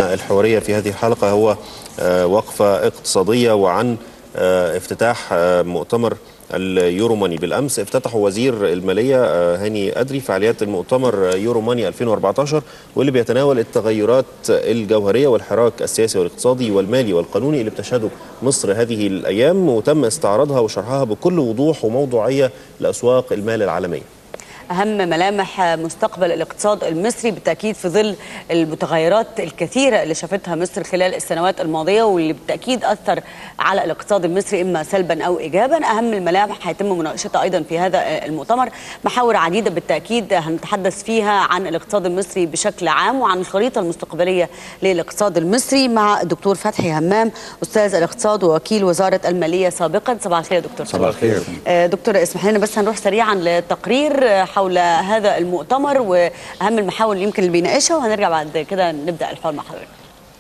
الحوارية في هذه الحلقة هو وقفة اقتصادية وعن افتتاح مؤتمر اليورو ماني بالامس افتتحوا وزير الماليه هاني ادري فعاليات المؤتمر يورو ماني 2014 واللي بيتناول التغيرات الجوهريه والحراك السياسي والاقتصادي والمالي والقانوني اللي بتشهده مصر هذه الايام وتم استعراضها وشرحها بكل وضوح وموضوعيه لاسواق المال العالميه. أهم ملامح مستقبل الاقتصاد المصري بالتأكيد في ظل المتغيرات الكثيرة اللي شافتها مصر خلال السنوات الماضية واللي بالتأكيد أثر على الاقتصاد المصري إما سلبا أو إيجابا أهم الملامح هيتم مناقشتها أيضا في هذا المؤتمر محاور عديدة بالتأكيد هنتحدث فيها عن الاقتصاد المصري بشكل عام وعن الخريطة المستقبلية للاقتصاد المصري مع الدكتور فتحي همام أستاذ الاقتصاد ووكيل وزارة المالية سابقا صباح الخير يا دكتور صباح الخير دكتور اسمح لنا بس هنروح سريعا لتقرير حول هذا المؤتمر واهم المحاور اللي يمكن اللي بيناقشها وهنرجع بعد كده نبدا الحوار مع حضرتك.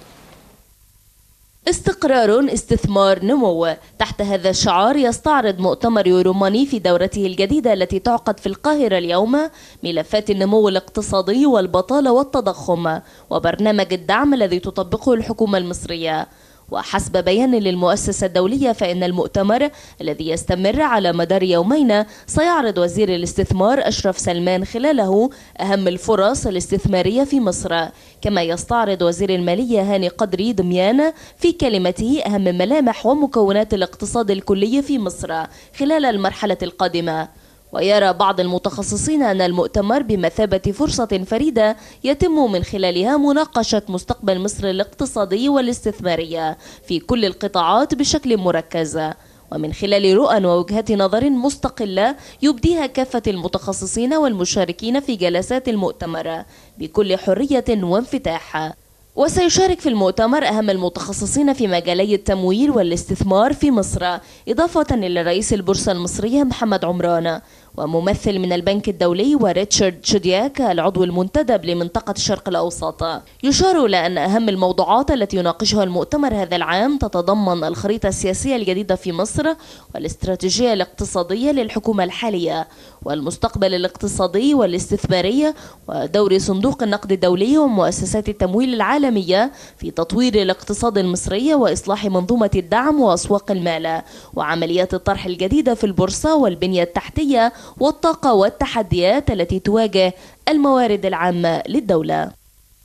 استقرار استثمار نمو تحت هذا الشعار يستعرض مؤتمر يوروماني في دورته الجديدة التي تعقد في القاهرة اليوم ملفات النمو الاقتصادي والبطالة والتضخم وبرنامج الدعم الذي تطبقه الحكومة المصرية وحسب بيان للمؤسسة الدولية فإن المؤتمر الذي يستمر على مدار يومين سيعرض وزير الاستثمار أشرف سلمان خلاله أهم الفرص الاستثمارية في مصر كما يستعرض وزير المالية هاني قدري دميان في كلمته أهم ملامح ومكونات الاقتصاد الكلي في مصر خلال المرحلة القادمة ويرى بعض المتخصصين أن المؤتمر بمثابة فرصة فريدة يتم من خلالها مناقشة مستقبل مصر الاقتصادي والاستثماري في كل القطاعات بشكل مركز ومن خلال رؤى ووجهات نظر مستقلة يبديها كافة المتخصصين والمشاركين في جلسات المؤتمر بكل حرية وانفتاح وسيشارك في المؤتمر أهم المتخصصين في مجالي التمويل والاستثمار في مصر إضافة إلى رئيس البورصة المصرية محمد عمران وممثل من البنك الدولي وريتشارد شودياك العضو المنتدب لمنطقة الشرق الأوسط يشار إلى أن أهم الموضوعات التي يناقشها المؤتمر هذا العام تتضمن الخريطة السياسية الجديدة في مصر والاستراتيجية الاقتصادية للحكومة الحالية والمستقبل الاقتصادي والاستثماري ودور صندوق النقد الدولي ومؤسسات التمويل العالمية في تطوير الاقتصاد المصري وإصلاح منظومة الدعم وأسواق المال وعمليات الطرح الجديدة في البورصة والبنية التحتية والطاقة والتحديات التي تواجه الموارد العامة للدولة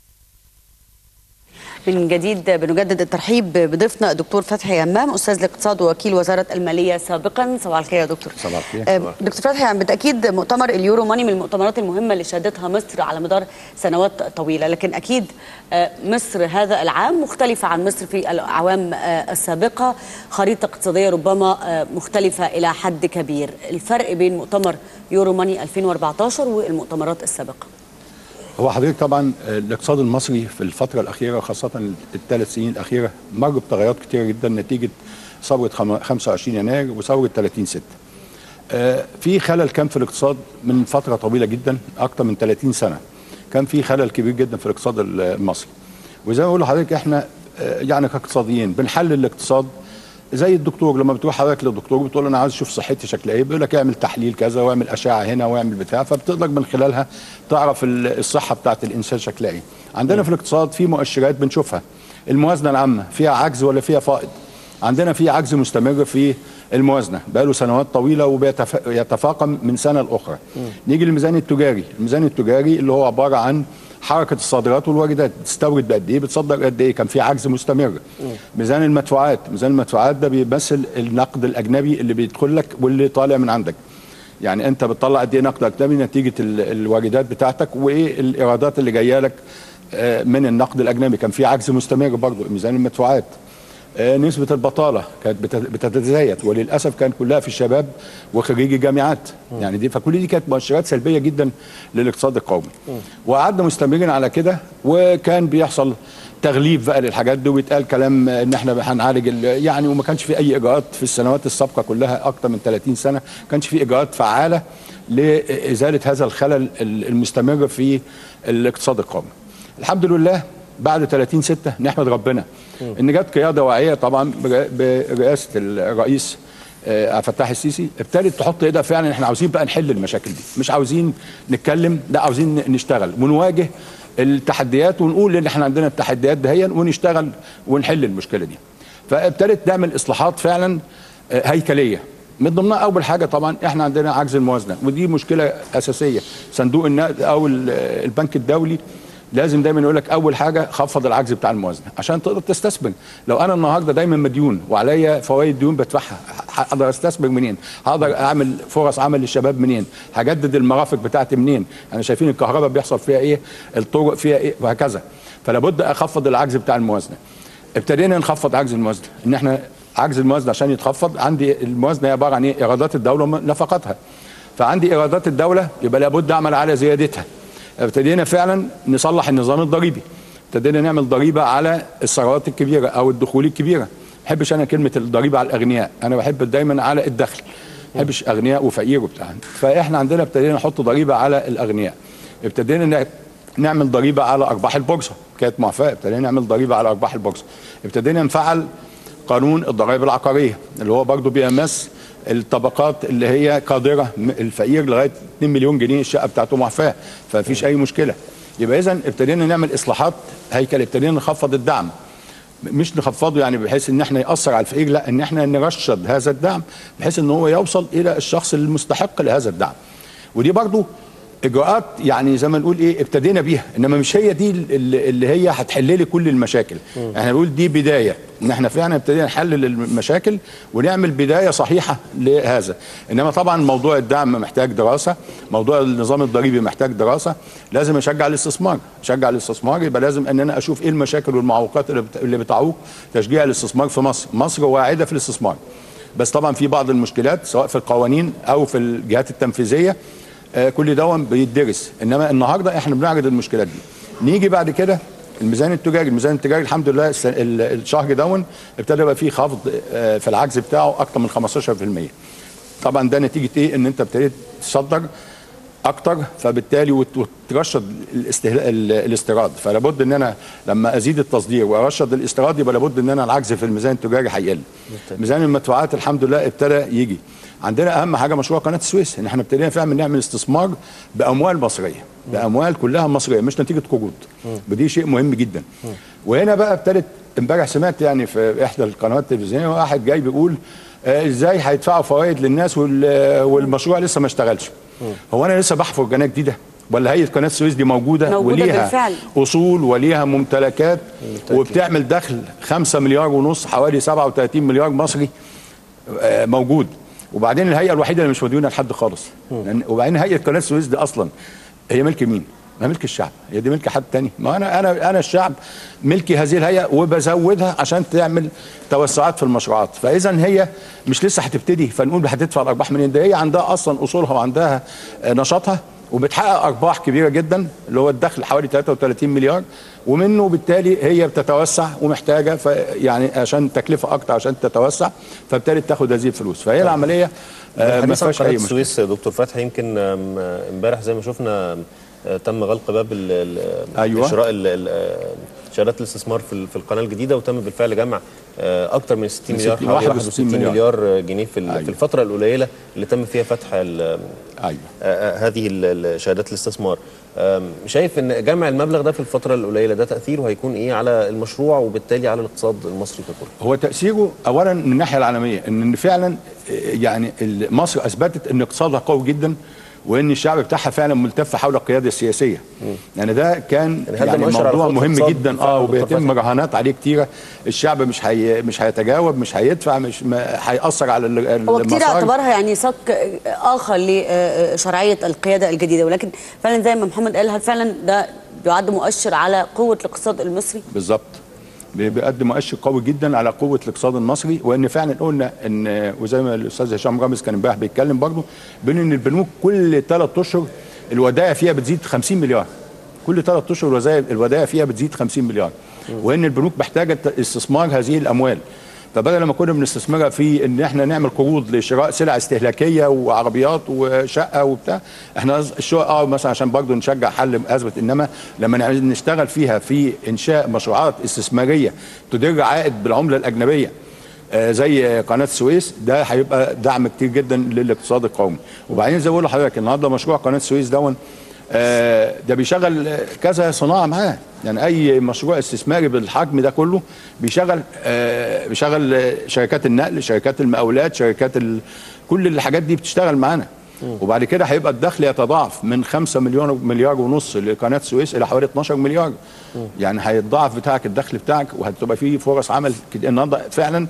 من جديد بنجدد الترحيب بضيفنا الدكتور فتحي همام استاذ الاقتصاد ووكيل وزاره الماليه سابقا صباح الخير يا دكتور صباح الخير دكتور فتحي بالتاكيد مؤتمر اليورو ماني من المؤتمرات المهمه اللي شهدتها مصر على مدار سنوات طويله لكن اكيد مصر هذا العام مختلفه عن مصر في الاعوام السابقه خريطه اقتصاديه ربما مختلفه الى حد كبير الفرق بين مؤتمر يورو ماني 2014 والمؤتمرات السابقه هو حضرتك طبعا الاقتصاد المصري في الفتره الاخيره خاصه الثلاث سنين الاخيره مر بتغيرات كتيره جدا نتيجه ثوره 25 يناير وثوره 30 6 في خلل كان في الاقتصاد من فتره طويله جدا اكثر من 30 سنه كان في خلل كبير جدا في الاقتصاد المصري وزي ما بقول لحضرتك احنا يعني كاقتصاديين بنحلل الاقتصاد زي الدكتور لما بتروح حضرتك للدكتور بتقول له انا عايز اشوف صحتي شكلها ايه بيقول لك اعمل تحليل كذا واعمل اشعه هنا واعمل بتاع فبتقدر من خلالها تعرف الصحه بتاعت الانسان شكلها ايه عندنا في الاقتصاد في مؤشرات بنشوفها الموازنه العامه فيها عجز ولا فيها فائض عندنا في عجز مستمر في الموازنه بقاله سنوات طويله وبيتفاقم من سنه لاخرى نيجي للميزان التجاري الميزان التجاري اللي هو عباره عن حركه الصادرات والواردات بتستورد بقد ايه بتصدر قد ايه كان في عجز مستمر ميزان المدفوعات ميزان المدفوعات ده بيمثل النقد الاجنبي اللي بيدخل لك واللي طالع من عندك يعني انت بتطلع قد ايه نقد اجنبي نتيجه الواردات بتاعتك وايه الايرادات اللي جايه لك من النقد الاجنبي كان في عجز مستمر برضه ميزان المدفوعات نسبة البطالة كانت بتتزايد وللأسف كانت كلها في الشباب وخريجي جامعات يعني دي فكل دي كانت مؤشرات سلبية جدا للاقتصاد القومي وقعدنا مستمرين على كده وكان بيحصل تغليب بقى للحاجات دي ويتقال كلام ان احنا هنعالج يعني وما كانش في اي اجراءات في السنوات السابقه كلها اكثر من 30 سنه ما كانش في اجراءات فعاله لازاله هذا الخلل المستمر في الاقتصاد القومي. الحمد لله بعد 30 6 نحمد ربنا ان جت قياده واعيه طبعا برئاسه الرئيس عبد الفتاح السيسي ابتدت تحط ايدها فعلا احنا عاوزين بقى نحل المشاكل دي مش عاوزين نتكلم لا عاوزين نشتغل ونواجه التحديات ونقول ان احنا عندنا التحديات دهيا ونشتغل ونحل المشكله دي فابتدت نعمل اصلاحات فعلا آه، هيكليه من ضمنها اول حاجه طبعا احنا عندنا عجز الموازنه ودي مشكله اساسيه صندوق النقد او ال- البنك الدولي لازم دايما يقول لك اول حاجه خفض العجز بتاع الموازنه عشان تقدر تستثمر لو انا النهارده دايما مديون وعليا فوائد ديون بدفعها هقدر استثمر منين هقدر اعمل فرص عمل للشباب منين هجدد المرافق بتاعتي منين انا شايفين الكهرباء بيحصل فيها ايه الطرق فيها ايه وهكذا فلا بد اخفض العجز بتاع الموازنه ابتدينا نخفض عجز الموازنه ان احنا عجز الموازنه عشان يتخفض عندي الموازنه عباره عن ايه ايرادات الدوله ونفقاتها فعندي ايرادات الدوله يبقى لابد اعمل على زيادتها ابتدينا فعلا نصلح النظام الضريبي ابتدينا نعمل ضريبه على الثروات الكبيره او الدخول الكبيره ما بحبش انا كلمه الضريبه على الاغنياء انا بحب دايما على الدخل ما بحبش اغنياء وفقير وبتاع فاحنا عندنا ابتدينا نحط ضريبه على الاغنياء ابتدينا ن- نعمل ضريبه على ارباح البورصه كانت معفاه ابتدينا نعمل ضريبه على ارباح البورصه ابتدينا نفعل قانون الضرائب العقاريه اللي هو برضه بيمس الطبقات اللي هي قادره م- الفقير لغايه 2 مليون جنيه الشقه بتاعته معفاه فمفيش اي مشكله يبقى اذا ابتدينا نعمل اصلاحات هيكل ابتدينا نخفض الدعم مش نخفضه يعني بحيث ان احنا ياثر على الفقير لا ان احنا نرشد هذا الدعم بحيث ان هو يوصل الى الشخص المستحق لهذا الدعم ودي برضو اجراءات يعني زي ما نقول ايه ابتدينا بيها انما مش هي دي اللي اللي هي هتحل لي كل المشاكل احنا بنقول دي بدايه ان احنا فعلا ابتدينا نحلل المشاكل ونعمل بدايه صحيحه لهذا انما طبعا موضوع الدعم محتاج دراسه موضوع النظام الضريبي محتاج دراسه لازم اشجع الاستثمار اشجع الاستثمار يبقى لازم ان انا اشوف ايه المشاكل والمعوقات اللي بت- اللي بتعوق تشجيع الاستثمار في مصر مصر واعده في الاستثمار بس طبعا في بعض المشكلات سواء في القوانين او في الجهات التنفيذيه آه، كل ده بيدرس انما النهارده احنا بنعرض المشكلات دي نيجي بعد كده الميزان التجاري الميزان التجاري الحمد لله الس- ال- الشهر دون ابتدى يبقى فيه خفض آه، في العجز بتاعه اكتر من 15% طبعا ده نتيجه ايه ان انت ابتديت تصدر اكتر فبالتالي وت- وترشد الاستهلاك الاستيراد فلابد ان انا لما ازيد التصدير وارشد الاستيراد يبقى لابد ان انا العجز في الميزان التجاري هيقل ميزان المدفوعات الحمد لله ابتدى يجي عندنا اهم حاجه مشروع قناه السويس ان احنا ابتدينا فعلا نعمل استثمار باموال مصريه باموال كلها مصريه مش نتيجه قروض ودي شيء مهم جدا وهنا بقى ابتدت امبارح سمعت يعني في احدى القنوات التلفزيونيه واحد جاي بيقول آه، ازاي هيدفعوا فوائد للناس وال- والمشروع لسه ما اشتغلش هو انا لسه بحفر قناه جديده ولا هيئه قناه السويس دي موجوده, موجودة وليها بالفعل. اصول وليها ممتلكات وبتعمل دخل 5 مليار ونص حوالي 37 مليار مصري آه، موجود وبعدين الهيئه الوحيده اللي مش مديونه لحد خالص لأن- وبعدين هيئه قناه السويس دي اصلا هي ملك مين؟ ما ملك الشعب هي دي ملك حد تاني ما انا انا انا الشعب ملكي هذه الهيئه وبزودها عشان تعمل توسعات في المشروعات فاذا هي مش لسه هتبتدي فنقول هتدفع الارباح منين ده هي عندها اصلا اصولها وعندها آه، نشاطها وبتحقق ارباح كبيره جدا اللي هو الدخل حوالي 33 مليار ومنه بالتالي هي بتتوسع ومحتاجه ف يعني عشان تكلفه اكتر عشان تتوسع فابتدت تاخد هذه الفلوس فهي العمليه آه، ما حديث عن فيهاش قناه اي مشكله السويس دكتور فتحي يمكن آم، آه، امبارح زي ما شفنا آه، تم غلق باب ال- ال- أيوة. شراء ال- ال- آه، شهادات الاستثمار في ال- في القناه الجديده وتم بالفعل جمع آه، اكثر من 60 من مليار 60 حوالي 61 61 مليار جنيه في ال- أيوة. في الفتره القليله اللي تم فيها فتح ال- ايوه آه، آه، هذه ال- ال- شهادات الاستثمار آم، شايف ان جمع المبلغ ده في الفتره القليله ده تاثيره هيكون ايه على المشروع وبالتالي على الاقتصاد المصري ككل هو تاثيره اولا من الناحيه العالميه ان فعلا آه، يعني ال- مصر اثبتت ان اقتصادها قوي جدا وان الشعب بتاعها فعلا ملتف حول القياده السياسيه يعني ده كان يعني هل ده يعني مؤشر على موضوع قوة مهم الاقتصاد جدا فعلا اه دكتور وبيتم فتحي؟ رهانات عليه كتيره الشعب مش هي مش هيتجاوب مش هيدفع مش ما هياثر على ال- هو كتير المصاري. اعتبرها يعني صك اخر لشرعيه القياده الجديده ولكن فعلا زي ما محمد قال هل فعلا ده بيعد مؤشر على قوه الاقتصاد المصري؟ بالظبط بي- بيقدم مؤشر قوي جدا على قوه الاقتصاد المصري وان فعلا قلنا ان وزي ما الاستاذ هشام رامز كان امبارح بيتكلم برضه بين ان البنوك كل ثلاث اشهر الودائع فيها بتزيد 50 مليار كل ثلاث اشهر الوزايا- الودائع فيها بتزيد 50 مليار وان البنوك محتاجه ت- استثمار هذه الاموال فبدل ما كنا بنستثمرها في ان احنا نعمل قروض لشراء سلع استهلاكيه وعربيات وشقه وبتاع احنا الشقق اه مثلا عشان برضه نشجع حل ازمه انما لما نعمل- نشتغل فيها في انشاء مشروعات استثماريه تدر عائد بالعمله الاجنبيه آه، زي قناه السويس ده هيبقى دعم كتير جدا للاقتصاد القومي وبعدين زي ما بقول لحضرتك النهارده مشروع قناه السويس دون آه، ده بيشغل آه، كذا صناعه معاه يعني اي مشروع استثماري بالحجم ده كله بيشغل آه، بيشغل آه، شركات النقل شركات المقاولات شركات ال... كل الحاجات دي بتشتغل معانا وبعد كده هيبقى الدخل يتضاعف من 5 مليون مليار ونص لقناه السويس الى حوالي 12 مليار يعني هيتضاعف بتاعك الدخل بتاعك وهتبقى فيه فرص عمل كتير. النهارده فعلا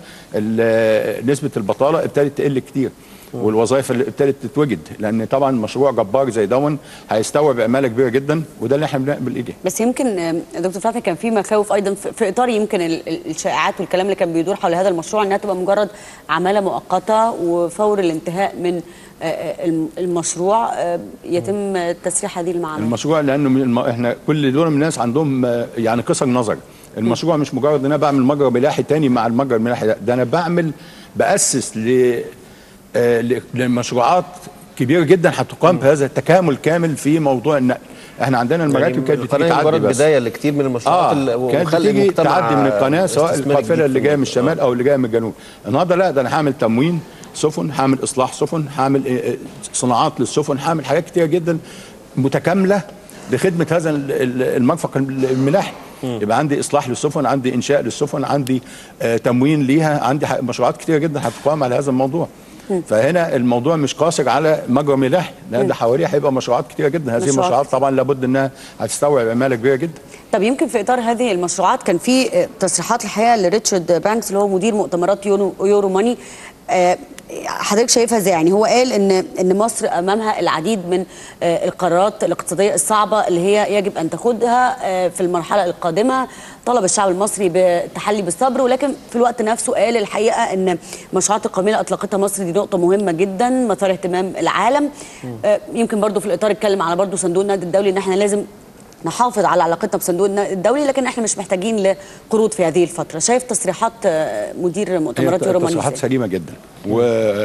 ال- نسبه البطاله ابتدت تقل كتير والوظائف اللي ابتدت تتوجد لان طبعا مشروع جبار زي دون هيستوعب عماله كبيره جدا وده اللي احنا بنعمل ايديه بس يمكن آم، دكتور فتحي كان في مخاوف ايضا في في اطار يمكن ال- ال- الشائعات والكلام اللي كان بيدور حول هذا المشروع انها تبقى مجرد عماله مؤقته وفور الانتهاء من آه، آه، الم- المشروع آه، يتم تسريح هذه المعامل المشروع لانه من الم... احنا كل دول من الناس عندهم آه، يعني قصر نظر المشروع مش مجرد ان انا بعمل مجرى ملاحي تاني مع المجرى الملاحي ده ده انا بعمل باسس ل... آه، ل- لمشروعات كبيره جدا هتقام بهذا التكامل كامل في موضوع النقل احنا عندنا المراكب كانت بتيجي القناة تعدي مجرد بس بدايه لكتير من المشروعات اه اللي- كانت وخلق بتيجي مجتمع تعدي من القناه سواء استثماري القافله جديد اللي في جايه من المنطقة. الشمال او اللي جايه من الجنوب النهارده لا ده انا هعمل تموين سفن هعمل اصلاح سفن هعمل آه، آه، صناعات للسفن هعمل حاجات كتيره جدا متكامله لخدمه هذا ال- ال- المرفق الملاحي يبقى عندي اصلاح للسفن عندي انشاء للسفن عندي آه تموين ليها عندي ح- مشروعات كتيره جدا هتقام على هذا الموضوع فهنا الموضوع مش قاصر على مجرى ملاحي لا ده حواليه هيبقى مشروعات كتيره جدا هذه مشروعات المشروعات طبعا لابد انها هتستوعب عماله كبيره جدا طب يمكن في اطار هذه المشروعات كان في آه، تصريحات الحقيقه لريتشارد بانكس اللي هو مدير مؤتمرات يورو, يورو ماني آه، حضرتك شايفها ازاي يعني هو قال ان ان مصر امامها العديد من آه، القرارات الاقتصاديه الصعبه اللي هي يجب ان تاخذها آه، في المرحله القادمه طلب الشعب المصري بالتحلي بالصبر ولكن في الوقت نفسه قال الحقيقه ان المشروعات القوميه اللي اطلقتها مصر دي نقطه مهمه جدا مثار اهتمام العالم آه، يمكن برضو في الاطار اتكلم على برضو صندوق النقد الدولي ان احنا لازم نحافظ على علاقتنا بصندوق النقد الدولي لكن احنا مش محتاجين لقروض في هذه الفتره شايف تصريحات آه، مدير مؤتمرات هي يورو ماني تصريحات إزاي؟ سليمه جدا و...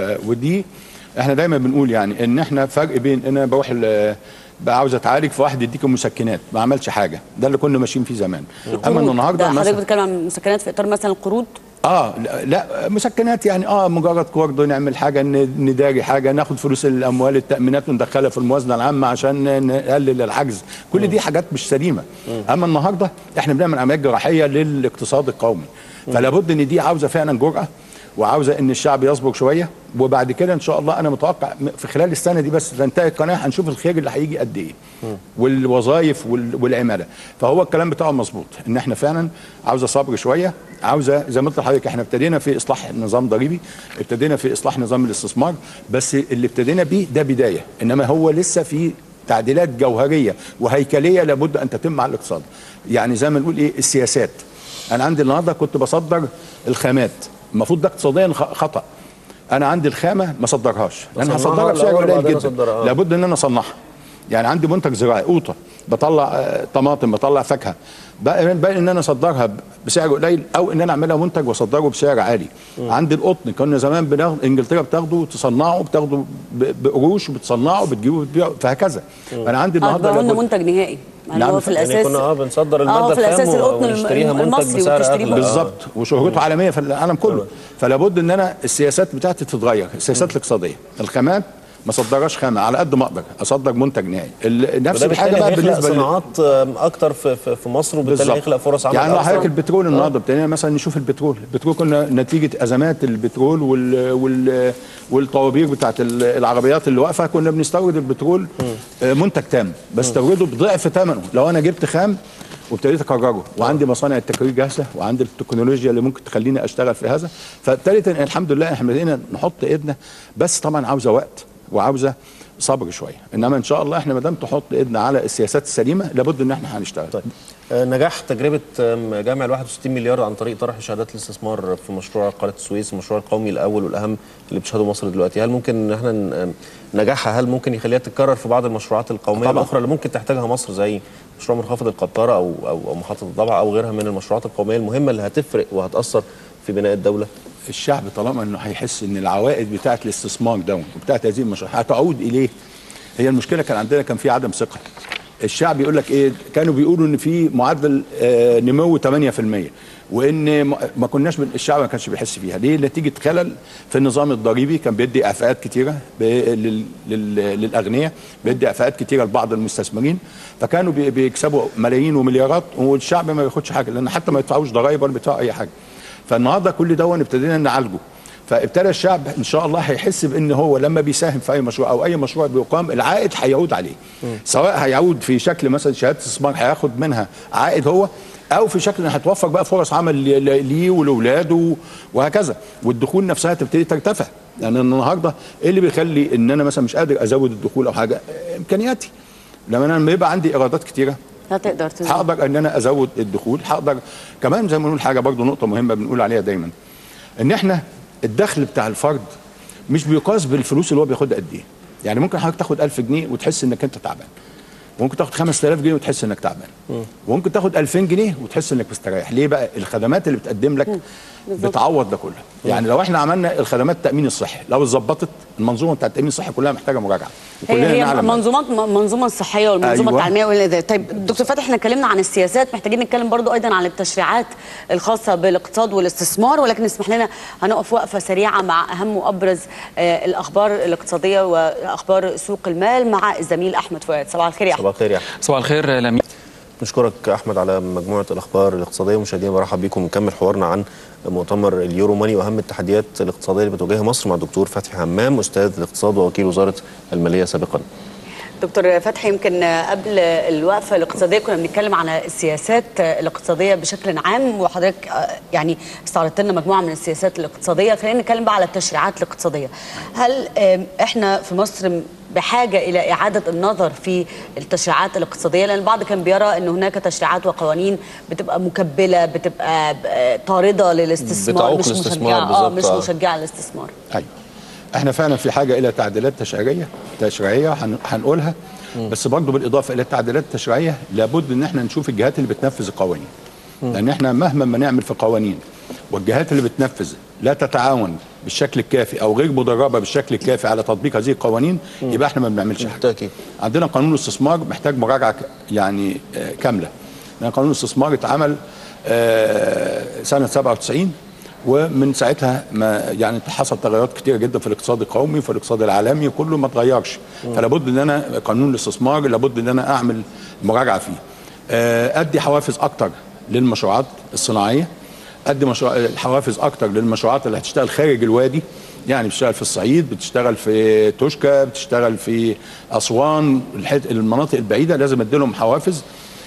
ودي احنا دايما بنقول يعني ان احنا فرق بين ان انا بروح ال- بقى عاوز اتعالج فواحد يديك مسكنات ما عملش حاجه ده اللي كنا ماشيين فيه زمان اما قروض. إن ده النهارده حضرتك مثلا بتتكلم عن مسكنات في اطار مثلا القروض اه لا, لا مسكنات يعني اه مجرد قرض نعمل حاجه ن- نداري حاجه ناخد فلوس الاموال التامينات وندخلها في الموازنه العامه عشان نقلل العجز كل دي حاجات مش سليمه اما النهارده احنا بنعمل عمليات جراحيه للاقتصاد القومي فلا بد ان دي عاوزه فعلا جرأه وعاوزه ان الشعب يصبر شويه وبعد كده ان شاء الله انا متوقع م- في خلال السنه دي بس تنتهي القناه هنشوف الخير اللي هيجي قد ايه والوظائف وال- والعماله فهو الكلام بتاعه مظبوط ان احنا فعلا عاوزه صبر شويه عاوزه زي ما قلت لحضرتك احنا ابتدينا في اصلاح نظام ضريبي ابتدينا في اصلاح نظام الاستثمار بس اللي ابتدينا بيه ده بدايه انما هو لسه في تعديلات جوهريه وهيكليه لابد ان تتم على الاقتصاد يعني زي ما نقول ايه السياسات انا عندي النهارده كنت بصدر الخامات المفروض ده اقتصاديا خ- خطا انا عندي الخامه ما صدرهاش انا أصنعها هصدرها بسعر الأول قليل وبعدين جدا أصدرها، آه. لابد ان انا اصنعها يعني عندي منتج زراعي قوطه بطلع آه، طماطم بطلع فاكهه بقى بقى ان انا اصدرها ب- بسعر قليل او ان انا اعملها منتج واصدره بسعر عالي عندي القطن كنا زمان بناخد انجلترا بتاخده تصنعه بتاخده ب- بقروش وبتصنعه وبتجيبه وبتبيعه فهكذا انا عندي اه النهارده بقى لنا لابد- منتج نهائي يعني نعم، هو في يعني الاساس كنا اه بنصدر اه الماده في الاساس الخام القطن ونشتريها منتج المصري بسعر وتشتريه اغلى بالظبط وشهرته عالميه في العالم كله فلا بد ان انا السياسات بتاعتي تتغير السياسات الاقتصاديه الخامات ما صدرهاش خامه على قد ما اقدر اصدر منتج نهائي ال- نفس وده الحاجه بالتالي بقى هيخلق بالنسبه لل- صناعات آم، اكتر في في في مصر وبالتالي بالظبط. هيخلق فرص عمل يعني لو أكثر. حضرتك البترول النهارده ابتدينا مثلا نشوف البترول البترول كنا نتيجه ازمات البترول وال وال والطوابير بتاعت ال- العربيات اللي واقفه كنا بنستورد البترول آه، منتج تام بستورده بضعف ثمنه لو انا جبت خام وابتديت اكرره وعندي مصانع التكرير جاهزه وعندي التكنولوجيا اللي ممكن تخليني اشتغل في هذا فابتدت إن الحمد لله احنا بدينا نحط ايدنا بس طبعا عاوزه وقت وعاوزه صبر شويه انما ان شاء الله احنا ما دام تحط ايدنا على السياسات السليمه لابد ان احنا هنشتغل طيب آه، نجاح تجربه آم، جامع ال 61 مليار عن طريق طرح شهادات الاستثمار في مشروع قناه السويس المشروع القومي الاول والاهم اللي بتشهده مصر دلوقتي هل ممكن ان احنا ن- آم، نجاحها هل ممكن يخليها تتكرر في بعض المشروعات القوميه طبعاً. الاخرى اللي ممكن تحتاجها مصر زي مشروع منخفض القطاره او او أو محطه الضبعه او غيرها من المشروعات القوميه المهمه اللي هتفرق وهتاثر في بناء الدوله الشعب طالما انه هيحس ان العوائد بتاعه الاستثمار ده وبتاعه هذه المشروعات هتعود اليه هي المشكله كان عندنا كان في عدم ثقه الشعب يقول لك ايه كانوا بيقولوا ان في معدل آه، نمو 8% وان ما- ما كناش بن- الشعب ما كانش بيحس فيها ليه نتيجه خلل في النظام الضريبي كان بيدي اعفاءات كتيره ب- لل- لل- للاغنياء بيدي اعفاءات كتيره لبعض المستثمرين فكانوا بي- بيكسبوا ملايين ومليارات والشعب ما بياخدش حاجه لان حتى ما يدفعوش ضرائب ولا بيدفعوا اي حاجه فالنهارده كل ده ابتدينا نعالجه فابتدى الشعب ان شاء الله هيحس بان هو لما بيساهم في اي مشروع او اي مشروع بيقام العائد هيعود عليه سواء هيعود في شكل مثلا شهاده استثمار هياخد منها عائد هو او في شكل ان هتوفر بقى فرص عمل ل- ل- ليه ولاولاده وهكذا والدخول نفسها تبتدي ترتفع لان يعني النهارده ايه اللي بيخلي ان انا مثلا مش قادر ازود الدخول او حاجه امكانياتي لما انا لما يبقى عندي ايرادات كتيره لا تقدر تزيد هقدر ان انا ازود الدخول هقدر كمان زي ما بنقول حاجه برضو نقطه مهمه بنقول عليها دايما ان احنا الدخل بتاع الفرد مش بيقاس بالفلوس اللي هو بياخدها قد ايه يعني ممكن حضرتك تاخد 1000 جنيه وتحس انك انت تعبان ممكن تاخد 5000 جنيه وتحس انك تعبان وممكن تاخد 2000 جنيه وتحس انك مستريح ليه بقى الخدمات اللي بتقدم لك بتعوض ده كله يعني لو احنا عملنا الخدمات التامين الصحي لو اتظبطت المنظومه بتاعت التامين الصحي كلها محتاجه مراجعه هي وكلنا هي نعلم ده. منظومات المنظومه الصحيه والمنظومه أيوة. التعليميه والإدارية. طيب دكتور فتحي احنا اتكلمنا عن السياسات محتاجين نتكلم برضو ايضا عن التشريعات الخاصه بالاقتصاد والاستثمار ولكن اسمح لنا هنقف وقفه سريعه مع اهم وابرز آه، الاخبار الاقتصاديه واخبار سوق المال مع الزميل احمد فؤاد صباح الخير يا احمد صباح الخير يا احمد صباح الخير لميس نشكرك احمد على مجموعه الاخبار الاقتصاديه مشاهدينا برحب بكم نكمل حوارنا عن مؤتمر اليورو ماني واهم التحديات الاقتصاديه اللي بتواجهها مصر مع الدكتور فتحي همام استاذ الاقتصاد ووكيل وزاره الماليه سابقا دكتور فتحي يمكن قبل الوقفه الاقتصاديه كنا بنتكلم عن السياسات الاقتصاديه بشكل عام وحضرتك آه، يعني استعرضت لنا مجموعه من السياسات الاقتصاديه خلينا نتكلم بقى على التشريعات الاقتصاديه هل آم، احنا في مصر بحاجه الى اعاده النظر في التشريعات الاقتصاديه لان البعض كان بيرى ان هناك تشريعات وقوانين بتبقى مكبله بتبقى آه، طارده للاستثمار بتعوق مش الاستثمار مشجعه اه بالظبط، مش آه. مشجعه للاستثمار ايوه احنا فعلا في حاجه الى تعديلات تشريعيه تشريعيه هن- هنقولها بس برضه بالاضافه الى التعديلات التشريعيه لابد ان احنا نشوف الجهات اللي بتنفذ القوانين لان احنا مهما ما نعمل في قوانين والجهات اللي بتنفذ لا تتعاون بالشكل الكافي او غير مدربه بالشكل الكافي على تطبيق هذه القوانين يبقى احنا ما بنعملش حاجه بالتأكيد. عندنا قانون الاستثمار محتاج مراجعه ك- يعني آه، كامله لان قانون الاستثمار اتعمل آه، سنه 97 ومن ساعتها ما يعني حصل تغيرات كتيره جدا في الاقتصاد القومي وفي الاقتصاد العالمي كله ما اتغيرش فلا بد ان انا قانون الاستثمار لابد ان انا اعمل مراجعه فيه آه، ادي حوافز اكتر للمشروعات الصناعيه ادي مشروع حوافز اكتر للمشروعات اللي هتشتغل خارج الوادي يعني بتشتغل في الصعيد بتشتغل في توشكا بتشتغل في اسوان الحت- المناطق البعيده لازم ادي لهم حوافز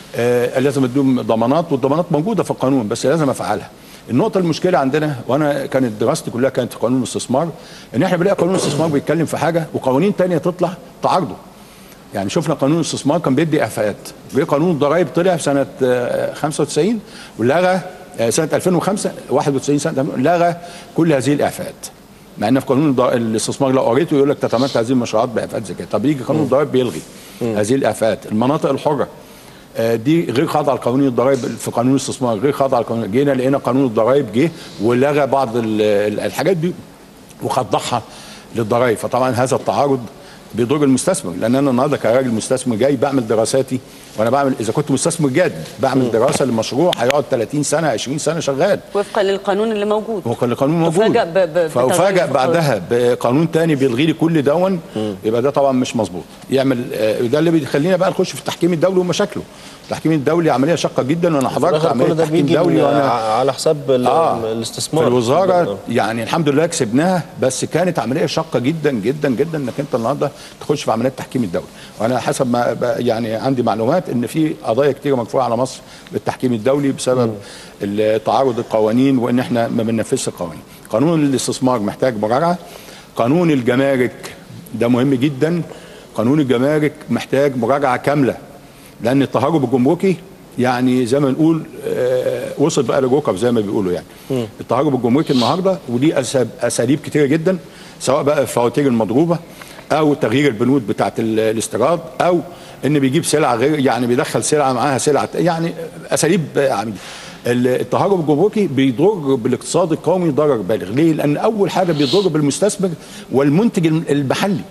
آه لازم اديهم ضمانات والضمانات موجوده في القانون بس لازم افعلها النقطه المشكله عندنا وانا كانت دراستي كلها كانت في قانون الاستثمار ان احنا بنلاقي قانون الاستثمار بيتكلم في حاجه وقوانين تانية تطلع تعارضه يعني شفنا قانون الاستثمار كان بيدي اعفاءات جه قانون الضرائب طلع في سنه آه، 95 ولغى آه، سنه 2005 91 سنه لغى كل هذه الاعفاءات مع ان في قانون الض- الاستثمار لو قريته يقول لك تتمتع هذه المشروعات باعفاءات زي كده طب يجي قانون الضرائب بيلغي هذه الاعفاءات المناطق الحره آه، دي غير خاضعه لقانون الضرائب في قانون الاستثمار غير خاضعه لقانون جينا لقينا قانون الضرائب جه ولغى بعض ال- ال- الحاجات دي وخضعها للضرائب فطبعا هذا التعارض بيضر المستثمر لان انا النهارده كراجل مستثمر جاي بعمل دراساتي وانا بعمل اذا كنت مستثمر جاد بعمل دراسه لمشروع هيقعد 30 سنه 20 سنه شغال وفقا للقانون اللي موجود هو كان القانون موجود تفاجأ ب- ب- فافاجئ بتغير في بعدها بقانون تاني بيلغي لي كل دون يبقى ده طبعا مش مظبوط يعمل آه، ده اللي بيخلينا بقى نخش في التحكيم الدولي ومشاكله التحكيم الدولي عمليه شاقه جدا وانا في حضرت الآخر عمليه كل ده تحكيم بيجي دولي من- وانا على حساب ال- آه. الاستثمار في الوزاره يعني الحمد لله كسبناها بس كانت عمليه شاقه جدا جدا جدا انك انت النهارده تخش في عمليات التحكيم الدولي وانا حسب ما ب- يعني عندي معلومات ان في قضايا كتيره مرفوعه على مصر بالتحكيم الدولي بسبب ال- تعارض القوانين وان احنا ما بننفذش القوانين قانون الاستثمار محتاج مراجعه قانون الجمارك ده مهم جدا قانون الجمارك محتاج مراجعه كامله لان التهرب الجمركي يعني زي ما نقول آه، وصل بقى للركب زي ما بيقولوا يعني التهرب الجمركي النهارده ودي أساب- اساليب كتيره جدا سواء بقى الفواتير المضروبه او تغيير البنود بتاعه ال- الاستيراد او ان بيجيب سلعه غير يعني بيدخل سلعه معاها سلعه يعني اساليب عميده التهرب الجمركي بيضر بالاقتصاد القومي ضرر بالغ ليه لان اول حاجه بيضر بالمستثمر والمنتج المحلي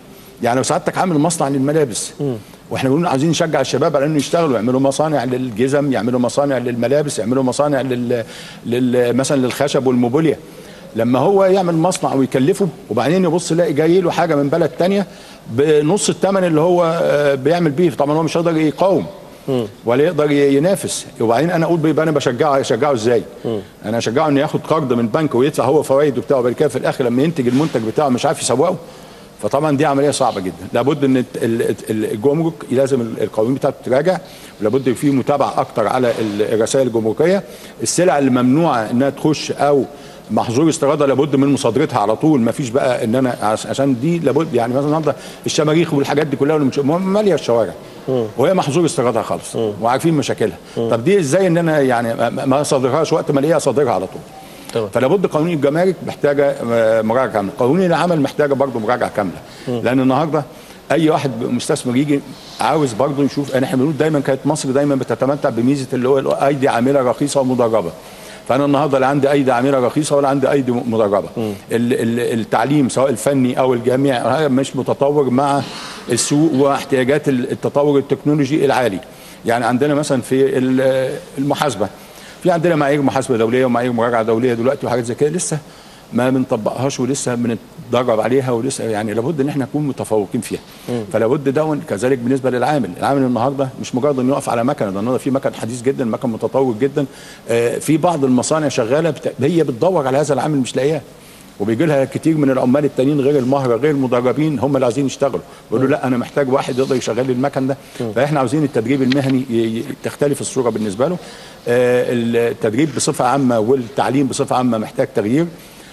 يعني لو سعادتك عامل مصنع للملابس واحنا بنقول عايزين نشجع الشباب على انه يشتغلوا يعملوا مصانع للجزم يعملوا مصانع للملابس يعملوا مصانع لل, لل... مثلا للخشب والموبيليا لما هو يعمل مصنع ويكلفه وبعدين يبص يلاقي جاي له حاجه من بلد تانية بنص الثمن اللي هو آه، بيعمل بيه طبعا هو مش هيقدر يقاوم ولا يقدر ي- ينافس وبعدين انا اقول بيبقى انا بشجعه اشجعه ازاي؟ انا اشجعه انه ياخد قرض من بنك ويدفع هو فوائده بتاعه بعد كده في الاخر لما ينتج المنتج بتاعه مش عارف يسوقه فطبعا دي عمليه صعبه جدا لابد ان الت- ال- ال- الجمرك لازم ال- القوانين بتاعته تراجع ولابد في متابعه اكتر على ال- الرسائل الجمركيه السلع اللي ممنوعه انها تخش او محظور استيرادها لابد من مصادرتها على طول ما فيش بقى ان انا عش- عشان دي لابد يعني مثلا النهارده الشماريخ والحاجات دي كلها اللي مش- ماليه الشوارع وهي محظور استيرادها خالص وعارفين مشاكلها طب دي ازاي ان انا يعني ما- ما اصادرهاش وقت ما الاقيها اصادرها على طول تمام. فلا بد قانون الجمارك محتاجه آه، مراجعه كامله قانون العمل محتاجه برضه مراجعه كامله لان النهارده اي واحد مستثمر يجي عاوز برضه يشوف احنا بنقول دايما كانت مصر دايما بتتمتع بميزه اللي هو ايدي عامله رخيصه ومدربه فانا النهارده لا عندي ايدي عامله رخيصه ولا عندي ايدي مدربه ال- ال- التعليم سواء الفني او الجامعي هذا مش متطور مع السوق واحتياجات ال- التطور التكنولوجي العالي يعني عندنا مثلا في ال- المحاسبه في عندنا معايير محاسبه دوليه ومعايير مراجعه دوليه دلوقتي وحاجات زي كده لسه ما بنطبقهاش ولسه بنتدرب عليها ولسه يعني لابد ان احنا نكون متفوقين فيها فلا بد ده كذلك بالنسبه للعامل العامل النهارده مش مجرد انه يقف على مكنه ده النهارده في مكن حديث جدا مكن متطور جدا آه، في بعض المصانع شغاله بت... هي بتدور على هذا العامل مش لاقياه وبيجي لها كتير من العمال التانيين غير المهره غير المدربين هم اللي عايزين يشتغلوا بيقولوا لا انا محتاج واحد يقدر يشغل لي المكن ده فاحنا عاوزين التدريب المهني ي- ي- تختلف الصوره بالنسبه له آه، التدريب بصفه عامه والتعليم بصفه عامه محتاج تغيير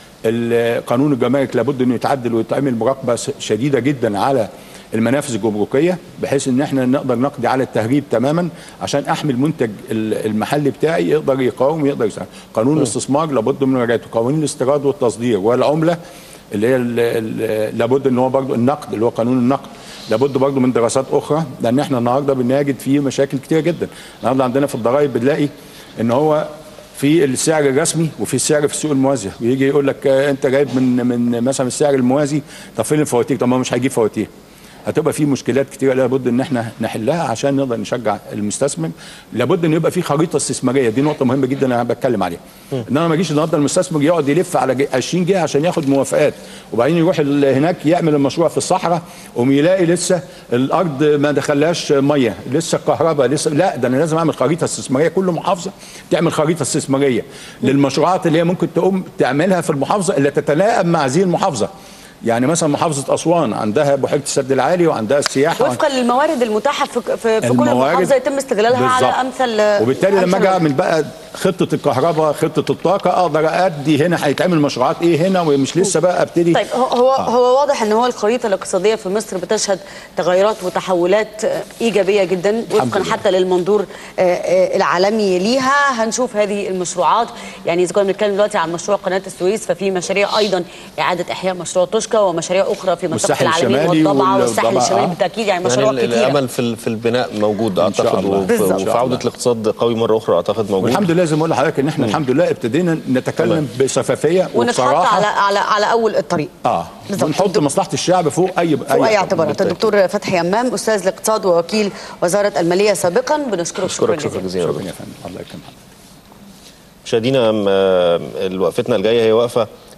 ال- قانون الجمارك لابد انه يتعدل ويتعمل مراقبه س- شديده جدا على المنافذ الجمركيه بحيث ان احنا نقدر نقضي على التهريب تماما عشان احمي المنتج ال- المحلي بتاعي يقدر يقاوم ويقدر يساعد. قانون الاستثمار لابد من مراجعته قوانين الاستيراد والتصدير والعمله اللي هي ال- ال- لابد ان هو برضه النقد اللي هو قانون النقد لابد برضه من دراسات اخرى لان احنا النهارده بنجد فيه مشاكل كتير جدا النهارده عندنا في الضرائب بنلاقي ان هو في السعر الرسمي وفي السعر في السوق الموازيه ويجي يقول لك آه، انت جايب من من مثلا السعر الموازي طب فين الفواتير طب ما هو مش هيجيب فواتير هتبقى في مشكلات كتير لابد ان احنا نحلها عشان نقدر نشجع المستثمر لابد ان يبقى في خريطه استثماريه دي نقطه مهمه جدا انا بتكلم عليها ان انا ما اجيش النهارده المستثمر يقعد يلف على جي- 20 جهه عشان ياخد موافقات وبعدين يروح ال- هناك يعمل المشروع في الصحراء وم يلاقي لسه الارض ما دخلهاش ميه لسه الكهرباء لسه لا ده انا لازم اعمل خريطه استثماريه كل محافظه تعمل خريطه استثماريه للمشروعات اللي هي ممكن تقوم تعملها في المحافظه اللي تتلائم مع هذه المحافظه يعني مثلا محافظه اسوان عندها بحيره السد العالي وعندها السياحه وفقا للموارد المتاحه في, في, في كل الموارد محافظه يتم استغلالها على بالظبط. امثل وبالتالي لما أمثل اجي وجه. اعمل بقى خطه الكهرباء خطه الطاقه اقدر ادي هنا هيتعمل مشروعات ايه هنا ومش لسه بقى ابتدي طيب هو هو, هو واضح ان هو الخريطه الاقتصاديه في مصر بتشهد تغيرات وتحولات آه، ايجابيه جدا وفقا لله. حتى للمنظور آه، آه، العالمي ليها هنشوف هذه المشروعات يعني اذا كنا بنتكلم دلوقتي عن مشروع قناه السويس ففي مشاريع ايضا اعاده احياء مشروع توشكا ومشاريع اخرى في منطقه والساحل العالمين الشمالي والضبعه وال- والساحل والضبعة، الشمالي آه. بالتاكيد يعني يعني مشروع ال- كتيره الامل في ال- في البناء موجود إن شاء اعتقد الله. وف- بالظبط. وفي عوده الاقتصاد قوي مره اخرى اعتقد موجود والحمد لله زي ما بقول لحضرتك ان احنا الحمد لله ابتدينا نتكلم بشفافيه ونتحط وبصراحه على على على اول الطريق اه بالظبط. ونحط مصلحه الشعب فوق اي فوق اي اعتبارات الدكتور فتحي يمام استاذ الاقتصاد ووكيل وزاره الماليه سابقا بنشكرك شكرا اشكرك شكرا جزيلا جزيلا شكرا يا فندم الله يكرمك مشاهدينا م- آه، وقفتنا الجايه هي وقفه